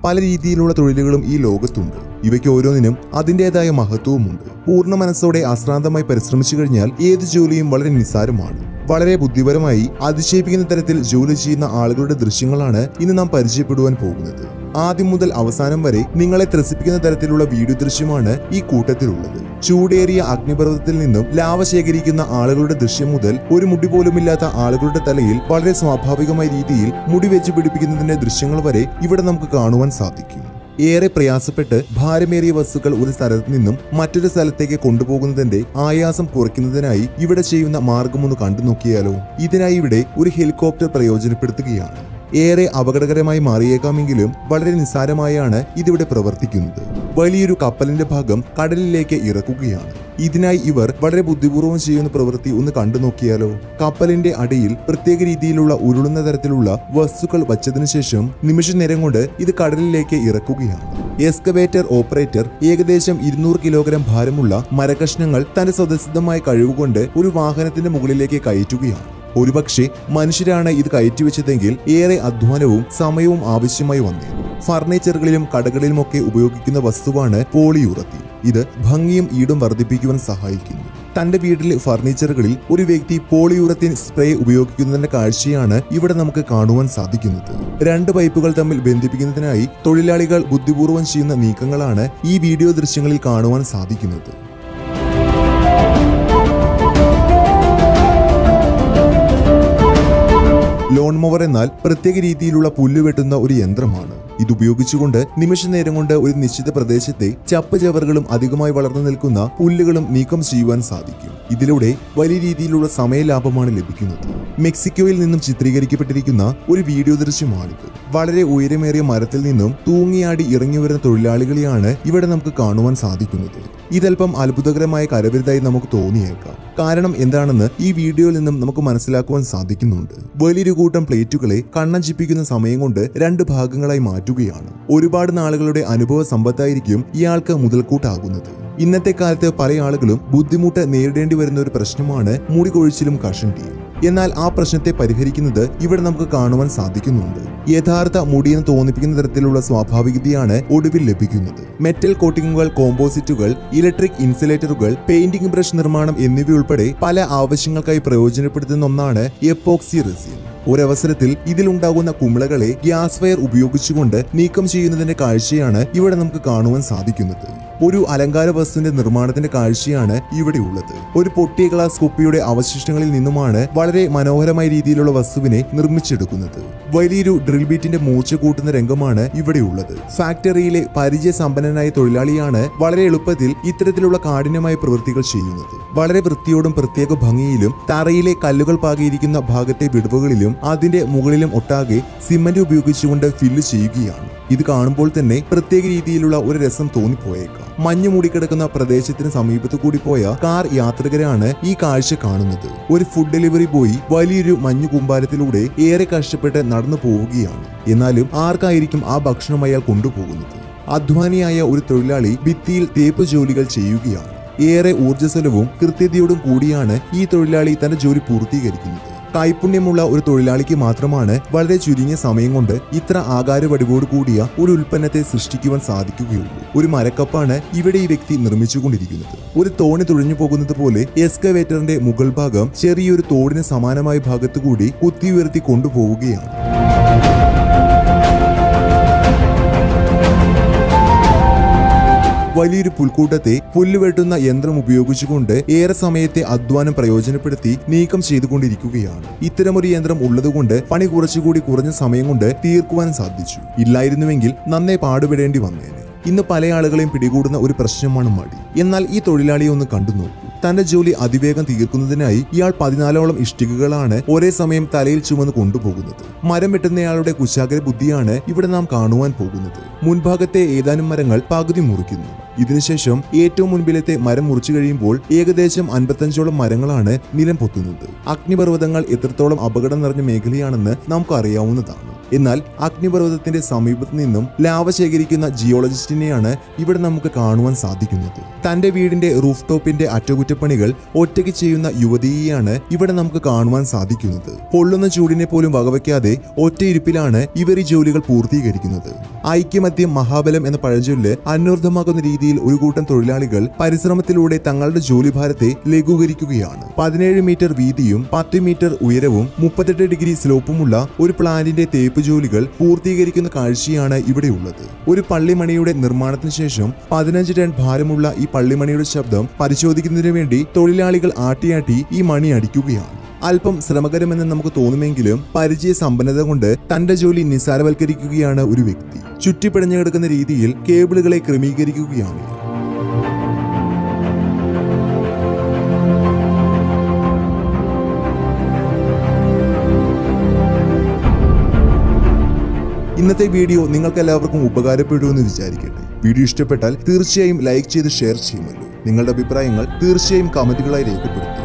പല രീതിയിലുള്ള തൊഴിലുകളും ഈ ലോകത്തുണ്ട് ഇവയ്ക്ക് ഓരോന്നിനും അതിൻ്റെതായ മഹത്വവുമുണ്ട് പൂർണ്ണ മനസ്സോടെ അശ്രാന്തമായി പരിശ്രമിച്ചു കഴിഞ്ഞാൽ ഏത് ജോലിയും വളരെ നിസ്സാരമാണ് വളരെ ബുദ്ധിപരമായി അതിശയിപ്പിക്കുന്ന തരത്തിൽ ജോലി ചെയ്യുന്ന ആളുകളുടെ ദൃശ്യങ്ങളാണ് ഇന്ന് നാം പരിചയപ്പെടുവാൻ പോകുന്നത് ആദ്യം മുതൽ അവസാനം വരെ നിങ്ങളെ ത്രസിപ്പിക്കുന്ന തരത്തിലുള്ള വീഡിയോ ദൃശ്യമാണ് ഈ കൂട്ടത്തിലുള്ളത് ചൂടേറിയ അഗ്നിപർവ്വതത്തിൽ നിന്നും ലാവ ശേഖരിക്കുന്ന ആളുകളുടെ ദൃശ്യം മുതൽ ഒരു മുടി പോലുമില്ലാത്ത ആളുകളുടെ തലയിൽ വളരെ സ്വാഭാവികമായ രീതിയിൽ മുടി വെച്ച് പിടിപ്പിക്കുന്നതിന്റെ ദൃശ്യങ്ങൾ വരെ ഇവിടെ നമുക്ക് കാണുവാൻ സാധിക്കും ഏറെ പ്രയാസപ്പെട്ട് ഭാരമേറിയ വസ്തുക്കൾ ഒരു സ്ഥലത്ത് നിന്നും മറ്റൊരു സ്ഥലത്തേക്ക് കൊണ്ടുപോകുന്നതിന്റെ ആയാസം കുറയ്ക്കുന്നതിനായി ഇവിടെ ചെയ്യുന്ന മാർഗമൊന്ന് കണ്ടു നോക്കിയാലോ ഇതിനായി ഇവിടെ ഒരു ഹെലികോപ്റ്റർ പ്രയോജനപ്പെടുത്തുകയാണ് ഏറെ അപകടകരമായി മാറിയേക്കാമെങ്കിലും വളരെ നിസ്സാരമായാണ് ഇതിവിടെ പ്രവർത്തിക്കുന്നത് വലിയൊരു കപ്പലിന്റെ ഭാഗം കടലിലേക്ക് ഇറക്കുകയാണ് ഇതിനായി ഇവർ വളരെ ബുദ്ധിപൂർവ്വം ചെയ്യുന്ന പ്രവൃത്തി ഒന്ന് കണ്ടു നോക്കിയാലോ കപ്പലിന്റെ അടിയിൽ പ്രത്യേക രീതിയിലുള്ള ഉരുളുന്ന തരത്തിലുള്ള വസ്തുക്കൾ വച്ചതിനു ശേഷം നിമിഷ നേരം കൊണ്ട് ഇത് കടലിലേക്ക് ഇറക്കുകയാണ് എസ്കവേറ്റർ ഓപ്പറേറ്റർ ഏകദേശം ഇരുന്നൂറ് കിലോഗ്രാം ഭാരമുള്ള മരകഷ്ണങ്ങൾ തന്റെ സ്വതസിദ്ധമായ കഴിവുകൊണ്ട് ഒരു വാഹനത്തിന്റെ മുകളിലേക്ക് കയറ്റുകയാണ് ഒരുപക്ഷെ മനുഷ്യരാണ് ഇത് കയറ്റിവെച്ചതെങ്കിൽ ഏറെ അധ്വാനവും സമയവും ആവശ്യമായി വന്നേനെ ഫർണിച്ചറുകളിലും കടകളിലുമൊക്കെ ഉപയോഗിക്കുന്ന വസ്തുവാണ് പോളിയൂറത്തി ഇത് ഭംഗിയും ഈടും വർദ്ധിപ്പിക്കുവാൻ സഹായിക്കുന്നു തന്റെ വീട്ടിലെ ഫർണിച്ചറുകളിൽ ഒരു വ്യക്തി പോളിയൂറത്തിൻ സ്പ്രേ ഉപയോഗിക്കുന്നതിന്റെ കാഴ്ചയാണ് ഇവിടെ നമുക്ക് കാണുവാൻ സാധിക്കുന്നത് രണ്ട് പൈപ്പുകൾ തമ്മിൽ ബന്ധിപ്പിക്കുന്നതിനായി തൊഴിലാളികൾ ബുദ്ധിപൂർവ്വം ചെയ്യുന്ന നീക്കങ്ങളാണ് ഈ വീഡിയോ ദൃശ്യങ്ങളിൽ കാണുവാൻ സാധിക്കുന്നത് ലോൺ മോവർ എന്നാൽ പ്രത്യേക രീതിയിലുള്ള പുല്ല് വെട്ടുന്ന ഒരു യന്ത്രമാണ് ഇത് ഉപയോഗിച്ചുകൊണ്ട് നിമിഷ നേരം കൊണ്ട് ഒരു നിശ്ചിത പ്രദേശത്തെ ചപ്പ് ചവറുകളും അധികമായി വളർന്നു നിൽക്കുന്ന പുല്ലുകളും നീക്കം ചെയ്യുവാൻ സാധിക്കും ഇതിലൂടെ വലിയ രീതിയിലുള്ള സമയലാഭമാണ് ലഭിക്കുന്നത് മെക്സിക്കോയിൽ നിന്നും ചിത്രീകരിക്കപ്പെട്ടിരിക്കുന്ന ഒരു വീഡിയോ ദൃശ്യമാണിത് വളരെ ഉയരമേറിയ മരത്തിൽ നിന്നും തൂങ്ങിയാടി ഇറങ്ങി വരുന്ന തൊഴിലാളികളെയാണ് ഇവിടെ നമുക്ക് കാണുവാൻ സാധിക്കുന്നത് ഇതല്പം അത്ഭുതകരമായ കരവിരുതായി നമുക്ക് തോന്നിയേക്കാം കാരണം എന്താണെന്ന് ഈ വീഡിയോയിൽ നിന്നും നമുക്ക് മനസ്സിലാക്കുവാൻ സാധിക്കുന്നുണ്ട് വലിയൊരു കൂട്ടം പ്ലേറ്റുകളെ കണ്ണഞ്ചിപ്പിക്കുന്ന സമയം കൊണ്ട് രണ്ട് ഭാഗങ്ങളായി മാറ്റുകയാണ് ഒരുപാട് നാളുകളുടെ അനുഭവ സമ്പത്തായിരിക്കും ഇയാൾക്ക് മുതൽക്കൂട്ടാകുന്നത് ഇന്നത്തെ കാലത്ത് പല ആളുകളും ബുദ്ധിമുട്ട് നേരിടേണ്ടി വരുന്ന ഒരു പ്രശ്നമാണ് മുടി കൊഴിച്ചിലും കഷണ്ടിയും എന്നാൽ ആ പ്രശ്നത്തെ പരിഹരിക്കുന്നത് ഇവിടെ നമുക്ക് കാണുവാൻ സാധിക്കുന്നുണ്ട് യഥാർത്ഥ മുടിയെന്ന് തോന്നിപ്പിക്കുന്ന തരത്തിലുള്ള സ്വാഭാവികതയാണ് ഒടുവിൽ ലഭിക്കുന്നത് മെറ്റൽ കോട്ടിങ്ങുകൾ കോമ്പോസിറ്റുകൾ ഇലക്ട്രിക് ഇൻസുലേറ്ററുകൾ പെയിന്റിംഗ് ബ്രഷ് നിർമ്മാണം എന്നിവയുൾപ്പെടെ പല ആവശ്യങ്ങൾക്കായി പ്രയോജനപ്പെടുത്തുന്ന ഒന്നാണ് എപ്പോക്സി റെസിൻ ഒരവസരത്തിൽ ഇതിലുണ്ടാകുന്ന കുമിളകളെ ഗ്യാസ് ഫയർ ഉപയോഗിച്ചുകൊണ്ട് നീക്കം ചെയ്യുന്നതിന്റെ കാഴ്ചയാണ് ഇവിടെ നമുക്ക് കാണുവാൻ സാധിക്കുന്നത് ഒരു അലങ്കാര വസ്തുവിന്റെ നിർമ്മാണത്തിന്റെ കാഴ്ചയാണ് ഇവിടെ ഉള്ളത് ഒരു പൊട്ടിയ ഗ്ലാസ് കുപ്പിയുടെ അവശിഷ്ടങ്ങളിൽ നിന്നുമാണ് വളരെ മനോഹരമായ രീതിയിലുള്ള വസ്തുവിനെ നിർമ്മിച്ചെടുക്കുന്നത് വലിയൊരു ഡ്രിൽ ബീറ്റിന്റെ മൂർച്ച കൂട്ടുന്ന രംഗമാണ് ഇവിടെയുള്ളത് ഫാക്ടറിയിലെ പരിചയസമ്പന്നനായ തൊഴിലാളിയാണ് വളരെ എളുപ്പത്തിൽ ഇത്തരത്തിലുള്ള കാഠിന്യമായ പ്രവൃത്തികൾ ചെയ്യുന്നത് വളരെ വൃത്തിയോടും പ്രത്യേക ഭംഗിയിലും തറയിലെ കല്ലുകൾ പാകിയിരിക്കുന്ന ഭാഗത്തെ വിടവുകളിലും അതിന്റെ മുകളിലും ഒട്ടാകെ സിമന്റ് ഉപയോഗിച്ചുകൊണ്ട് ഫില്ല് ചെയ്യുകയാണ് ഇത് കാണുമ്പോൾ തന്നെ പ്രത്യേക രീതിയിലുള്ള ഒരു രസം തോന്നിപ്പോയേക്കാം മഞ്ഞു മൂടിക്കിടക്കുന്ന പ്രദേശത്തിന് സമീപത്തു കൂടി പോയ കാർ യാത്രികരാണ് ഈ കാഴ്ച കാണുന്നത് ഒരു ഫുഡ് ഡെലിവറി ബോയ് വലിയൊരു മഞ്ഞു കൂമ്പാരത്തിലൂടെ ഏറെ കഷ്ടപ്പെട്ട് നടന്നു പോവുകയാണ് എന്നാലും ആർക്കായിരിക്കും ആ ഭക്ഷണം അയാൾ കൊണ്ടുപോകുന്നത് അധ്വാനിയായ ഒരു തൊഴിലാളി ഭിത്തിയിൽ തേപ്പ് ജോലികൾ ചെയ്യുകയാണ് ഏറെ ഊർജ്ജസ്വലവും കൃത്യതയോടും കൂടിയാണ് ഈ തൊഴിലാളി തന്റെ ജോലി പൂർത്തീകരിക്കുന്നത് കൈപുണ്യമുള്ള ഒരു തൊഴിലാളിക്ക് മാത്രമാണ് വളരെ ചുരുങ്ങിയ സമയം കൊണ്ട് ഇത്ര ആകാരവടിവോട് കൂടിയ ഒരു ഉൽപ്പന്നത്തെ സൃഷ്ടിക്കുവാൻ സാധിക്കുകയുള്ളൂ ഒരു മരക്കപ്പാണ് ഇവിടെ ഈ വ്യക്തി നിർമ്മിച്ചുകൊണ്ടിരിക്കുന്നത് ഒരു തോണി തുഴഞ്ഞു പോകുന്നത് പോലെ എസ്കവേറ്ററിന്റെ മുകൾ ഭാഗം ചെറിയൊരു തോടിന് സമാനമായ ഭാഗത്തുകൂടി കുത്തിയുയർത്തി കൊണ്ടുപോവുകയാണ് വലിയൊരു പുൽക്കൂട്ടത്തെ പുല്ലുവെട്ടുന്ന യന്ത്രം ഉപയോഗിച്ചുകൊണ്ട് ഏറെ സമയത്തെ അധ്വാനം പ്രയോജനപ്പെടുത്തി നീക്കം ചെയ്തുകൊണ്ടിരിക്കുകയാണ് ഇത്തരമൊരു യന്ത്രം ഉള്ളതുകൊണ്ട് പണി കുറച്ചുകൂടി കുറഞ്ഞ സമയം കൊണ്ട് തീർക്കുവാൻ സാധിച്ചു ഇല്ലായിരുന്നുവെങ്കിൽ നന്നേ പാടുപെടേണ്ടി വന്നേനെ ഇന്ന് പല ആളുകളെയും പിടികൂടുന്ന ഒരു പ്രശ്നമാണ് മടി എന്നാൽ ഈ തൊഴിലാളിയെ ഒന്ന് കണ്ടു നോക്കൂ തന്റെ ജോലി അതിവേഗം തീർക്കുന്നതിനായി ഇയാൾ പതിനാലോളം ഇഷ്ടികകളാണ് ഒരേ സമയം തലയിൽ ചുമന്ന് കൊണ്ടുപോകുന്നത് മരം വെട്ടുന്നയാളുടെ കുശാഗ്ര ബുദ്ധിയാണ് ഇവിടെ നാം കാണുവാൻ പോകുന്നത് മുൻഭാഗത്തെ ഏതാനും മരങ്ങൾ പകുതി മുറിക്കുന്നു ഇതിനുശേഷം ഏറ്റവും മുൻപിലത്തെ മരം മുറിച്ചു കഴിയുമ്പോൾ ഏകദേശം അൻപത്തഞ്ചോളം മരങ്ങളാണ് നിലം പൊത്തുന്നത് അഗ്നിപർവ്വതങ്ങൾ എത്രത്തോളം അപകടം നിറഞ്ഞ മേഖലയാണെന്ന് നമുക്ക് അറിയാവുന്നതാണ് എന്നാൽ അഗ്നിപർവ്വതത്തിന്റെ സമീപത്ത് നിന്നും ലാവ ശേഖരിക്കുന്ന ജിയോളജിസ്റ്റിനെയാണ് ഇവിടെ നമുക്ക് കാണുവാൻ സാധിക്കുന്നത് തന്റെ വീടിന്റെ റൂഫ് ടോപ്പിന്റെ അറ്റകുറ്റപ്പണികൾ ഒറ്റയ്ക്ക് ചെയ്യുന്ന യുവതിയെയാണ് ഇവിടെ നമുക്ക് കാണുവാൻ സാധിക്കുന്നത് പൊള്ളുന്ന ചൂടിനെ പോലും വകവയ്ക്കാതെ ഒറ്റയിരുപ്പിലാണ് ഇവർ ഈ ജോലികൾ പൂർത്തീകരിക്കുന്നത് ഐക്യമത്യം മഹാബലം എന്ന പഴഞ്ചൊല്ല് അന്വർത്ഥമാക്കുന്ന രീതിയിൽ ഒരു കൂട്ടം തൊഴിലാളികൾ പരിശ്രമത്തിലൂടെ തങ്ങളുടെ ജോലിഭാരത്തെ ലഘൂകരിക്കുകയാണ് പതിനേഴ് മീറ്റർ വീതിയും പത്ത് മീറ്റർ ഉയരവും മുപ്പത്തെട്ട് ഡിഗ്രി സ്ലോപ്പുമുള്ള ഒരു പ്ലാന്റിന്റെ തേപ്പ് ജോലികൾ പൂർത്തീകരിക്കുന്ന കാഴ്ചയാണ് ഇവിടെയുള്ളത് ഒരു പള്ളിമണിയുടെ നിർമ്മാണത്തിന് ശേഷം പതിനഞ്ച് ടൺ ഭാരമുള്ള ഈ പള്ളിമണിയുടെ ശബ്ദം പരിശോധിക്കുന്നതിന് വേണ്ടി തൊഴിലാളികൾ ആട്ടിയാട്ടി ഈ മണി അടിക്കുകയാണ് അല്പം ശ്രമകരമെന്ന് നമുക്ക് തോന്നുമെങ്കിലും പരിചയ സമ്പന്നത കൊണ്ട് തന്റെ ജോലി നിസ്സാരവൽക്കരിക്കുകയാണ് ഒരു വ്യക്തി ചുറ്റിപ്പിടഞ്ഞു കിടക്കുന്ന രീതിയിൽ കേബിളുകളെ ക്രമീകരിക്കുകയാണ് ഇന്നത്തെ വീഡിയോ നിങ്ങൾക്ക് എല്ലാവർക്കും ഉപകാരപ്പെടുമെന്ന് വിചാരിക്കട്ടെ വീഡിയോ ഇഷ്ടപ്പെട്ടാൽ തീർച്ചയായും ലൈക്ക് ചെയ്ത് ഷെയർ ചെയ്യുമല്ലോ നിങ്ങളുടെ അഭിപ്രായങ്ങൾ തീർച്ചയായും കമന്റുകളായി രേഖപ്പെടുത്തും